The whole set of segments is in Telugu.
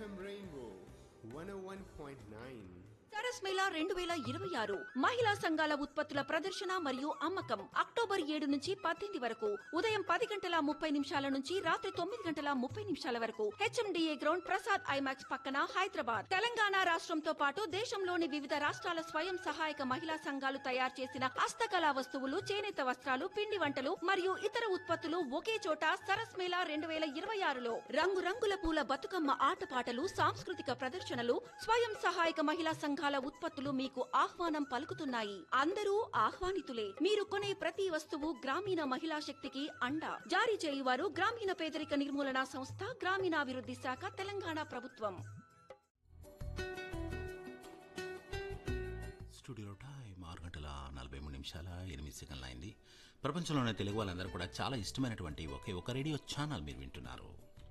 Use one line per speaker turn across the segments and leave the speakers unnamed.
FM Rainbow 101.9.
సరస్ మేళా రెండు వేల ఇరవై ఆరు మహిళా సంఘాల ఉత్పత్తుల ప్రదర్శన మరియు అమ్మకం అక్టోబర్ ఏడు నుంచి పద్దెనిమిది వరకు ఉదయం పది గంటల ముప్పై నిమిషాల నుంచి రాత్రి తొమ్మిది గంటల ముప్పై నిమిషాల వరకు హెచ్ఎండిఏ గ్రౌండ్ ప్రసాద్ ఐమాక్స్ పక్కన హైదరాబాద్ తెలంగాణ రాష్ట్రంతో పాటు దేశంలోని వివిధ రాష్ట్రాల స్వయం సహాయక మహిళా సంఘాలు తయారు చేసిన హస్తకళా వస్తువులు చేనేత వస్త్రాలు పిండి వంటలు మరియు ఇతర ఉత్పత్తులు ఒకే చోట సరస్ మేళా రెండు వేల ఇరవై ఆరులో రంగురంగుల పూల బతుకమ్మ ఆటపాటలు సాంస్కృతిక ప్రదర్శనలు స్వయం సహాయక మహిళా సంఘాల ఉత్పత్తులు మీకు ఆహ్వానం పలుకుతున్నాయి అందరూ ఆహ్వానితులే మీరు కొనే ప్రతి వస్తువు గ్రామీణ మహిళా శక్తికి అండ జారీ చేయువారు గ్రామీణ పేదరిక నిర్మూలన సంస్థ గ్రామీణాభివృద్ధి శాఖ తెలంగాణ ప్రభుత్వం
స్టూడియో టైం ఆరు గంటల నలభై మూడు నిమిషాల ఎనిమిది సెకండ్లు అయింది ప్రపంచంలోనే తెలుగు వాళ్ళందరూ కూడా చాలా ఇష్టమైనటువంటి ఒకే ఒక రేడియో ఛానల్ మీరు వింటున్నారు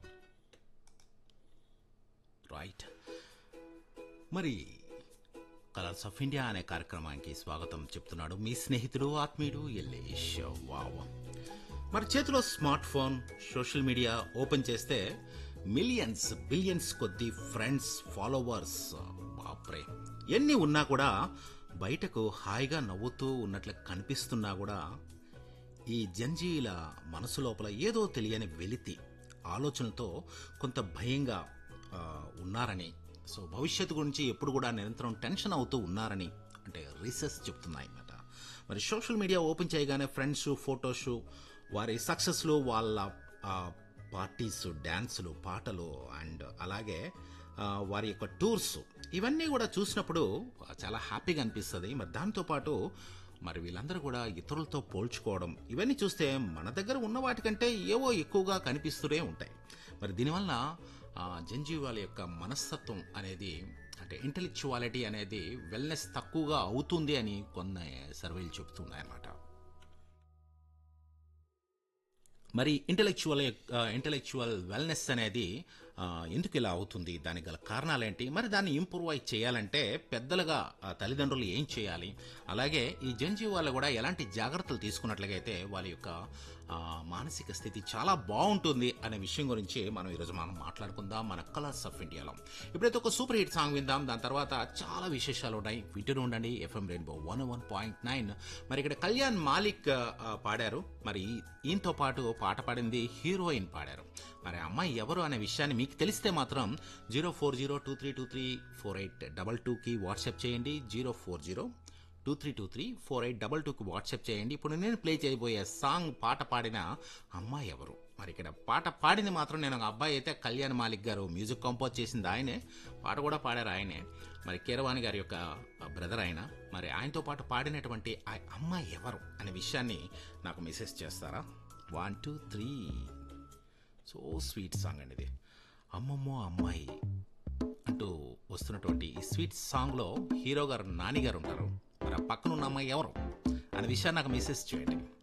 రైట్ మరి కలర్స్ ఆఫ్ ఇండియా అనే కార్యక్రమానికి స్వాగతం చెప్తున్నాడు మీ స్నేహితుడు ఆత్మీయుడు ఎల్లేష్ వావ్ మరి చేతిలో smart phone social media open చేస్తే మిలియన్స్ బిలియన్స్ కొద్ది ఫ్రెండ్స్ ఫాలోవర్స్ బాప్రే ఎన్ని ఉన్నా కూడా బయటకు హాయిగా నవ్వుతూ ఉన్నట్లు కనిపిస్తున్నా కూడా ఈ జంజీల మనసు లోపల ఏదో తెలియని వెలితి ఆలోచనతో కొంత భయంగా ఆ, ఉన్నారని సో భవిష్యత్తు గురించి ఎప్పుడు కూడా నిరంతరం టెన్షన్ అవుతూ ఉన్నారని అంటే రీసెర్చ్ చెప్తున్నాయి అన్నమాట మరి సోషల్ మీడియా ఓపెన్ చేయగానే ఫ్రెండ్స్ ఫొటోస్ వారి సక్సెస్లు వాళ్ళ ఆ, పార్టీస్ డ్యాన్సులు పాటలు అండ్ అలాగే ఆ, వారి యొక్క టూర్స్ ఇవన్నీ కూడా చూసినప్పుడు చాలా హ్యాపీగా అనిపిస్తుంది మరి దాంతోపాటు మరి వీళ్ళందరూ కూడా ఇతరులతో పోల్చుకోవడం ఇవన్నీ చూస్తే మన దగ్గర ఉన్న వాటికంటే ఏవో ఎక్కువగా కనిపిస్తూనే ఉంటాయి మరి దీనివల్ల ఆ, జంజీవాల యొక్క మనస్తత్వం అనేది అంటే ఇంటెలెక్చువాలిటీ అనేది వెల్నెస్ తక్కువగా అవుతుంది అని కొన్ని సర్వేలు చెబుతున్నాయి అన్నమాట మరి ఇంటెలెక్చువల్ ఇంటెలెక్చువల్ వెల్నెస్ అనేది ఆ, ఎందుకు ఇలా అవుతుంది దానికి గల కారణాలేంటి మరి దాన్ని ఇంప్రూవైజ్ చేయాలంటే పెద్దలుగా ఆ, తల్లిదండ్రులు ఏం చేయాలి అలాగే ఈ జంజీవాళ్ళు కూడా ఎలాంటి జాగ్రత్తలు తీసుకున్నట్లయితే వాళ్ళ యొక్క ఆ, మానసిక స్థితి చాలా బాగుంటుంది అనే విషయం గురించి మనం ఈరోజు మనం మాట్లాడుకుందాం మన కలర్స్ ఆఫ్ ఇండియాలో ఇప్పుడైతే ఒక సూపర్ హిట్ సాంగ్ విందాం దాని తర్వాత చాలా విశేషాలు ఉన్నాయి వింటూనే ఉండండి FM rainbow one one point nine మరి ఇక్కడ కళ్యాణ్ మాలిక్ ఆ, పాడారు మరి ఈయనతో పాటు పాట పాడింది హీరోయిన్ పాడారు మరి ఆ అమ్మాయి ఎవరు అనే విషయాన్ని మీకు తెలిస్తే మాత్రం zero four zero two three two three four eight double టూకి వాట్సాప్ చేయండి zero four zero two three two three four eight double టూకి వాట్సాప్ చేయండి ఇప్పుడు నేను ప్లే చేయబోయే సాంగ్ పాట పాడిన అమ్మాయి ఎవరు మరి ఇక్కడ పాట పాడింది మాత్రం నేను ఒక అబ్బాయి అయితే కళ్యాణ్ మాలిక్ గారు మ్యూజిక్ కంపోజ్ చేసింది ఆయనే పాట కూడా పాడారు ఆయనే మరి కీరవాణి గారి యొక్క బ్రదర్ ఆయన మరి ఆయనతో పాటు పాడినటువంటి ఆ అమ్మాయి ఎవరు అనే విషయాన్ని నాకు మెసేజ్ చేస్తారా one two three so sweet song అండి ఇది అమ్మమ్మో అమ్మాయి అంటూ వస్తున్నటువంటి ఈ స్వీట్ సాంగ్లో హీరో గారు నాని గారు ఉంటారు మరి ఆ పక్కన ఉన్న అమ్మాయి ఎవరు అనే విషయాన్ని నాకు మెసేజ్ చేయండి